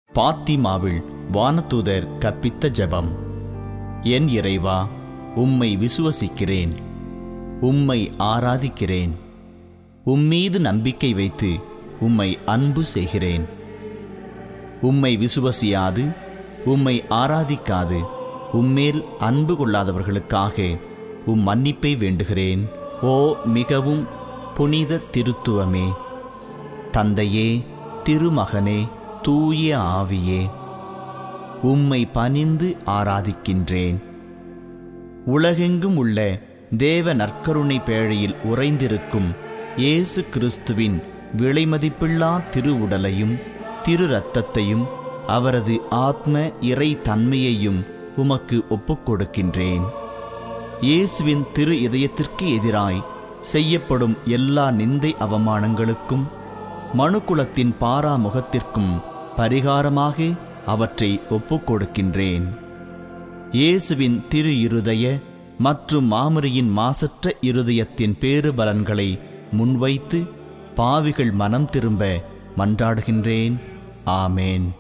பாத்திமாவில் வானதூதர் கற்பித்த ஜெபம் என் இறைவா உம்மை விசுவசிக்கிறேன் உம்மை ஆராதிக்கிறேன் உம்மீது நம்பிக்கை வைத்து உம்மை அன்பு செய்கிறேன் உம்மை விசுவசியாது உம்மை ஆராதிக்காது உம்மேல் அன்பு கொள்ளாதவர்களுக்காக உம் மன்னிப்பை வேண்டுகிறேன் ஓ மிகவும் புனித திருத்துவமே தந்தையே திருமகனே தூய ஆவியே உம்மை பணிந்து ஆராதிக்கின்றேன் உலகெங்கும் உள்ள தேவ நற்கருணை பேழையில் உறைந்திருக்கும் இயேசு கிறிஸ்துவின் விலைமதிப்பில்லா திருவுடலையும் திரு இரத்தத்தையும் அவரது ஆத்ம இறை தன்மையையும் உமக்கு ஒப்புக்கொடுக்கின்றேன் இயேசுவின் திரு இதயத்திற்கு எதிராய் செய்யப்படும் எல்லா நிந்தை அவமானங்களுக்கும் மனுக்குலத்தின் பாராமுகத்திற்கும் பரிகாரமாக அவற்றை ஒப்புக்கொடுக்கின்றேன் இயேசுவின் திரு இருதய மற்றும் மாமரியின் மாசற்ற இருதயத்தின் பேறுபலன்களை முன்வைத்து பாவிகள் மனம் திரும்ப மன்றாடுகின்றேன் ஆமேன்